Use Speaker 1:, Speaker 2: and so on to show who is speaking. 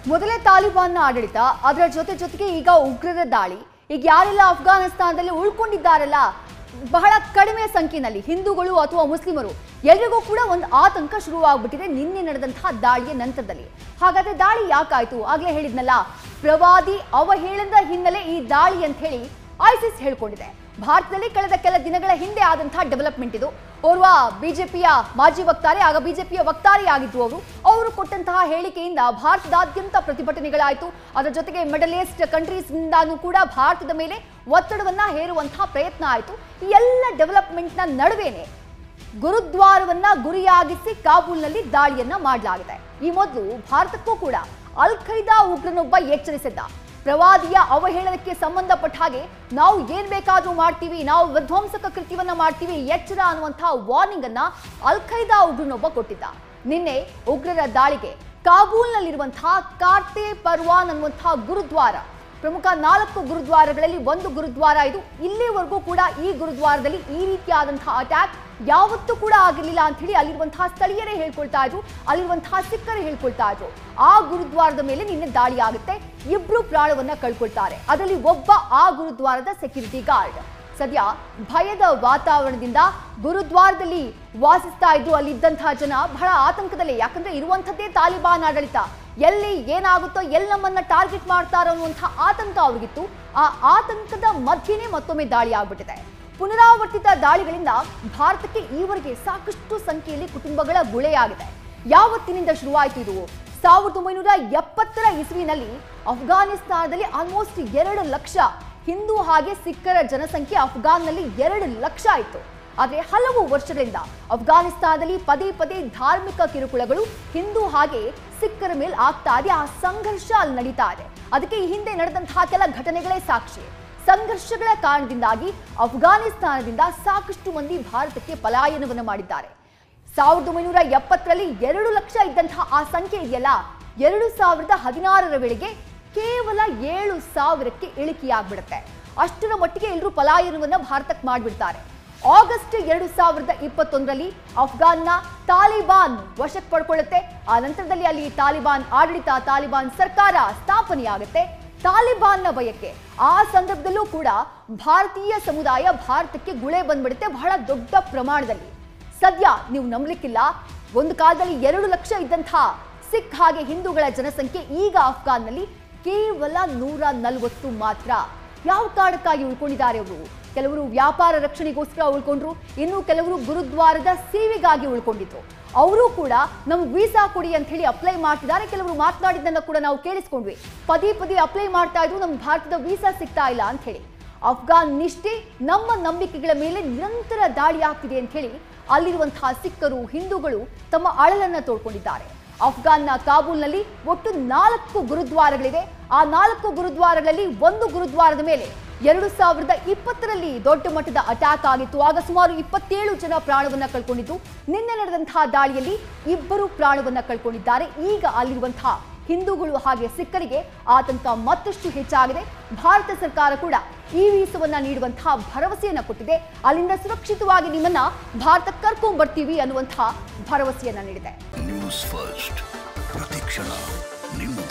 Speaker 1: ಮೊದಲೇ ತಾಲಿಬಾನ್ನ ಆಡಳಿತ ಅದರ ಜೊತೆ ಜೊತೆಗೆ ಈಗ ಉಗ್ರರ ದಾಳಿ ಈಗ ಯಾರೆಲ್ಲ ಅಫ್ಘಾನಿಸ್ತಾನದಲ್ಲಿ ಉಳ್ಕೊಂಡಿದ್ದಾರಲ್ಲ ಬಹಳ ಕಡಿಮೆ ಸಂಖ್ಯೆಯಲ್ಲಿ ಹಿಂದೂಗಳು ಅಥವಾ ಮುಸ್ಲಿಮರು ಎಲ್ರಿಗೂ ಕೂಡ ಒಂದು ಆತಂಕ ಶುರುವಾಗ್ಬಿಟ್ಟಿದೆ ನಿನ್ನೆ ನಡೆದಂತಹ ದಾಳಿಯ ನಂತರದಲ್ಲಿ ಹಾಗಾದ್ರೆ ದಾಳಿ ಯಾಕಾಯ್ತು ಆಗ್ಲೇ ಹೇಳಿದ್ನಲ್ಲ ಪ್ರವಾದಿ ಅವಹೇಳನದ ಹಿನ್ನೆಲೆ ಈ ದಾಳಿ ಅಂತ ಹೇಳಿ ಐಸಿಸ್ ಹೇಳ್ಕೊಂಡಿದೆ ಭಾರತದಲ್ಲಿ ಕಳೆದ ಕೆಲ ದಿನಗಳ ಹಿಂದೆ ಆದಂತಹ ಡೆವಲಪ್ಮೆಂಟ್ ಇದು ಓರ್ವ ಬಿಜೆಪಿಯ ಮಾಜಿ ವಕ್ತಾರೆ ಆಗ ಬಿಜೆಪಿಯ ವಕ್ತಾರೆ ಆಗಿದ್ರು ಅವರು ಅವರು ಕೊಟ್ಟಂತಹ ಹೇಳಿಕೆಯಿಂದ ಭಾರತದಾದ್ಯಂತ ಪ್ರತಿಭಟನೆಗಳಾಯಿತು ಅದರ ಜೊತೆಗೆ ಮಿಡಲ್ ಈಸ್ಟ್ ಕಂಟ್ರೀಸ್ ನಿಂದಾನು ಕೂಡ ಭಾರತದ ಮೇಲೆ ಒತ್ತಡವನ್ನ ಹೇರುವಂತಹ ಪ್ರಯತ್ನ ಆಯಿತು ಈ ಎಲ್ಲ ಡೆವಲಪ್ಮೆಂಟ್ನ ನಡುವೆನೆ ಗುರುದ್ವಾರವನ್ನ ಗುರಿಯಾಗಿಸಿ ಕಾಬೂಲ್ನಲ್ಲಿ ದಾಳಿಯನ್ನ ಮಾಡಲಾಗಿದೆ ಈ ಮೊದಲು ಭಾರತಕ್ಕೂ ಕೂಡ ಅಲ್ ಖೈದಾ ಉಗ್ರನೊಬ್ಬ ಎಚ್ಚರಿಸಿದ್ದ ಪ್ರವಾದಿಯ ಅವಹೇಳನಕ್ಕೆ ಸಂಬಂಧಪಟ್ಟ ಹಾಗೆ ನಾವು ಏನ್ ಬೇಕಾದ್ರೂ ಮಾಡ್ತೀವಿ ನಾವು ವಿಧ್ವಂಸಕ ಕೃತ್ಯವನ್ನ ಮಾಡ್ತೀವಿ ಎಚ್ಚರ ಅನ್ನುವಂತಹ ವಾರ್ನಿಂಗ್ ಅನ್ನ ಅಲ್ ಖೈದಾ ಉಗ್ರನೊಬ್ಬ ಕೊಟ್ಟಿದ್ದ ನಿನ್ನೆ ಉಗ್ರರ ದಾಳಿಗೆ ಕಾಬೂಲ್ನಲ್ಲಿರುವಂತಹ ಕಾರ್ತೆ ಪರ್ವಾನ್ ಅನ್ನುವಂತಹ ಗುರುದ್ವಾರ ಪ್ರಮುಖ ನಾಲ್ಕು ಗುರುದ್ವಾರಗಳಲ್ಲಿ ಒಂದು ಗುರುದ್ವಾರ ಇದು ಇಲ್ಲಿವರೆಗೂ ಕೂಡ ಈ ಗುರುದ್ವಾರದಲ್ಲಿ ಈ ರೀತಿಯಾದಂತಹ ಅಟ್ಯಾಕ್ ಯಾವತ್ತೂ ಕೂಡ ಆಗಿರಲಿಲ್ಲ ಅಂತ ಹೇಳಿ ಅಲ್ಲಿರುವಂತಹ ಸ್ಥಳೀಯರೇ ಹೇಳ್ಕೊಳ್ತಾ ಇದ್ರು ಅಲ್ಲಿರುವಂತಹ ಸಿಕ್ಕರೇ ಹೇಳ್ಕೊಳ್ತಾ ಇದ್ರು ಆ ಗುರುದ್ವಾರದ ಮೇಲೆ ನಿನ್ನೆ ದಾಳಿ ಆಗುತ್ತೆ ಇಬ್ರು ಪ್ರಾಣವನ್ನ ಕಳ್ಕೊಳ್ತಾರೆ ಅದರಲ್ಲಿ ಒಬ್ಬ ಆ ಗುರುದ್ವಾರದ ಸೆಕ್ಯೂರಿಟಿ ಗಾರ್ಡ್ ಸದ್ಯ ಭಯದ ವಾತಾವರಣದಿಂದ ಗುರುದ್ವಾರದಲ್ಲಿ ವಾಸಿಸ್ತಾ ಇದ್ರು ಅಲ್ಲಿದ್ದಂತಹ ಜನ ಬಹಳ ಆತಂಕದಲ್ಲೇ ಯಾಕಂದ್ರೆ ಇರುವಂಥದ್ದೇ ತಾಲಿಬಾನ್ ಆಡಳಿತ ಎಲ್ಲಿ ಏನಾಗುತ್ತೋ ಎಲ್ಲಿ ನಮ್ಮನ್ನ ಟಾರ್ಗೆಟ್ ಮಾಡ್ತಾರೋ ಅನ್ನುವಂಥ ಆತಂಕ ಅವ್ರಿಗಿತ್ತು ಆ ಆತಂಕದ ಮಧ್ಯೆನೇ ಮತ್ತೊಮ್ಮೆ ದಾಳಿ ಆಗ್ಬಿಟ್ಟಿದೆ ಪುನರಾವರ್ತಿತ ದಾಳಿಗಳಿಂದ ಭಾರತಕ್ಕೆ ಈವರೆಗೆ ಸಾಕಷ್ಟು ಸಂಖ್ಯೆಯಲ್ಲಿ ಕುಟುಂಬಗಳ ಗುಳೆಯಾಗಿದೆ ಯಾವತ್ತಿನಿಂದ ಶುರುವಾಯಿತು ಇದು ಸಾವಿರದ ಒಂಬೈನೂರ ಎಪ್ಪತ್ತರ ಇಸ್ವಿನಲ್ಲಿ ಅಫ್ಘಾನಿಸ್ತಾನದಲ್ಲಿ ಆಲ್ಮೋಸ್ಟ್ ಎರಡು ಲಕ್ಷ ಹಿಂದೂ ಹಾಗೆ ಸಿಖ್ಖರ ಜನಸಂಖ್ಯೆ ಅಫ್ಘಾನ್ನಲ್ಲಿ ಎರಡು ಲಕ್ಷ ಇತ್ತು ಆದರೆ ಹಲವು ವರ್ಷಗಳಿಂದ ಅಫ್ಘಾನಿಸ್ತಾನದಲ್ಲಿ ಪದೇ ಪದೇ ಧಾರ್ಮಿಕ ಕಿರುಕುಳಗಳು ಹಿಂದೂ ಹಾಗೆ ಸಿಖ್ಖರ ಮೇಲೆ ಆಗ್ತಾ ಇದೆ ಆ ಸಂಘರ್ಷ ಅಲ್ಲಿ ನಡೀತಾ ಇದೆ ಅದಕ್ಕೆ ಈ ಹಿಂದೆ ನಡೆದಂತಹ ಕೆಲ ಘಟನೆಗಳೇ ಸಾಕ್ಷಿ ಸಂಘರ್ಷಗಳ ಕಾರಣದಿಂದಾಗಿ ಅಫ್ಘಾನಿಸ್ತಾನದಿಂದ ಸಾಕಷ್ಟು ಮಂದಿ ಭಾರತಕ್ಕೆ ಪಲಾಯನವನ್ನು ಮಾಡಿದ್ದಾರೆ ಸಾವಿರದ ಒಂಬೈನೂರ ಎಪ್ಪತ್ತರಲ್ಲಿ ಎರಡು ಲಕ್ಷ ಇದ್ದಂತಹ ಆ ಸಂಖ್ಯೆ ಇದೆಯಲ್ಲ ಎರಡು ಸಾವಿರದ ಹದಿನಾರರ ವೇಳೆಗೆ ಕೇವಲ ಏಳು ಸಾವಿರಕ್ಕೆ ಇಳಿಕೆಯಾಗ್ಬಿಡುತ್ತೆ ಅಷ್ಟರ ಮಟ್ಟಿಗೆ ಎಲ್ಲರೂ ಪಲಾಯನವನ್ನ ಭಾರತಕ್ಕೆ ಮಾಡಿಬಿಡ್ತಾರೆ ಆಗಸ್ಟ್ ಎರಡು ಸಾವಿರದ ಇಪ್ಪತ್ತೊಂದರಲ್ಲಿ ಅಫ್ಘಾನ್ನ ತಾಲಿಬಾನ್ ವಶಕ್ಕೆ ಪಡ್ಕೊಳ್ಳುತ್ತೆ ಆ ನಂತರದಲ್ಲಿ ಅಲ್ಲಿ ತಾಲಿಬಾನ್ ಆಡಳಿತ ತಾಲಿಬಾನ್ ಸರ್ಕಾರ ಸ್ಥಾಪನೆಯಾಗುತ್ತೆ ತಾಲಿಬಾನ್ನ ಭಯಕ್ಕೆ ಆ ಸಂದರ್ಭದಲ್ಲೂ ಕೂಡ ಭಾರತೀಯ ಸಮುದಾಯ ಭಾರತಕ್ಕೆ ಗುಳೆ ಬಂದ್ಬಿಡುತ್ತೆ ಬಹಳ ದೊಡ್ಡ ಪ್ರಮಾಣದಲ್ಲಿ ಸದ್ಯ ನೀವು ನಂಬಲಿಕ್ಕಿಲ್ಲ ಒಂದು ಕಾಲದಲ್ಲಿ ಎರಡು ಲಕ್ಷ ಇದ್ದಂತಹ ಸಿಖ್ ಹಾಗೆ ಹಿಂದೂಗಳ ಜನಸಂಖ್ಯೆ ಈಗ ಅಫ್ಘಾನ್ನಲ್ಲಿ ಕೇವಲ ನೂರ ನಲವತ್ತು ಮಾತ್ರ ಯಾವ ಕಾರಣಕ್ಕಾಗಿ ಉಳ್ಕೊಂಡಿದ್ದಾರೆ ಅವರು ಕೆಲವರು ವ್ಯಾಪಾರ ರಕ್ಷಣೆಗೋಸ್ಕರ ಉಳ್ಕೊಂಡ್ರು ಇನ್ನು ಕೆಲವರು ಗುರುದ್ವಾರದ ಸೇವೆಗಾಗಿ ಉಳ್ಕೊಂಡಿದ್ರು ಅವರು ಕೂಡ ನಮ್ಗೆ ವೀಸಾ ಕೊಡಿ ಅಂತ ಹೇಳಿ ಅಪ್ಲೈ ಮಾಡ್ತಿದ್ದಾರೆ ಕೆಲವರು ಮಾತನಾಡಿದ್ದನ್ನ ಕೂಡ ನಾವು ಕೇಳಿಸ್ಕೊಂಡ್ವಿ ಪದೇ ಪದೇ ಅಪ್ಲೈ ಮಾಡ್ತಾ ಇದ್ರು ನಮ್ಗೆ ಭಾರತದ ವೀಸಾ ಸಿಗ್ತಾ ಇಲ್ಲ ಅಂತ ಹೇಳಿ ಅಫ್ಘಾನ್ ನಿಷ್ಠೆ ನಮ್ಮ ನಂಬಿಕೆಗಳ ಮೇಲೆ ನಿರಂತರ ದಾಳಿ ಆಗ್ತಿದೆ ಅಂತ ಹೇಳಿ ಅಲ್ಲಿರುವಂತಹ ಸಿಖ್ಖರು ಹಿಂದೂಗಳು ತಮ್ಮ ಅಳಲನ್ನ ತೋಡ್ಕೊಂಡಿದ್ದಾರೆ ಅಫ್ಘಾನ್ನ ಕಾಬೂಲ್ನಲ್ಲಿ ಒಟ್ಟು ನಾಲ್ಕು ಗುರುದ್ವಾರಗಳಿವೆ ಆ ನಾಲ್ಕು ಗುರುದ್ವಾರಗಳಲ್ಲಿ ಒಂದು ಗುರುದ್ವಾರದ ಮೇಲೆ ಎರಡು ಸಾವಿರದ ಇಪ್ಪತ್ತರಲ್ಲಿ ದೊಡ್ಡ ಮಟ್ಟದ ಅಟ್ಯಾಕ್ ಆಗಿತ್ತು ಆಗ ಸುಮಾರು ಇಪ್ಪತ್ತೇಳು ಜನ ಪ್ರಾಣವನ್ನ ಕಳ್ಕೊಂಡಿದ್ದು ನಿನ್ನೆ ನಡೆದಂತಹ ದಾಳಿಯಲ್ಲಿ ಇಬ್ಬರು ಪ್ರಾಣವನ್ನ ಕಳ್ಕೊಂಡಿದ್ದಾರೆ ಈಗ ಅಲ್ಲಿರುವಂತಹ ಹಿಂದೂಗಳು ಹಾಗೆ ಸಿಖ್ಖರಿಗೆ ಆತಂಕ ಮತ್ತಷ್ಟು ಹೆಚ್ಚಾಗಿದೆ ಭಾರತ ಸರ್ಕಾರ ಕೂಡ ಈ ವೀಸವನ್ನ ನೀಡುವಂತಹ ಭರವಸೆಯನ್ನ ಕೊಟ್ಟಿದೆ ಅಲ್ಲಿಂದ ಸುರಕ್ಷಿತವಾಗಿ ನಿಮ್ಮನ್ನ ಭಾರತಕ್ಕೆ ಕರ್ಕೊಂಡ್ ಬರ್ತೀವಿ ಅನ್ನುವಂತಹ ಭರವಸೆಯನ್ನ ನೀಡಿದೆ
Speaker 2: ನ್ಯೂಸ್ ಫಸ್ಟ್ ಪ್ರತಿಕ್ಷಣ ನಿಮ್ಮ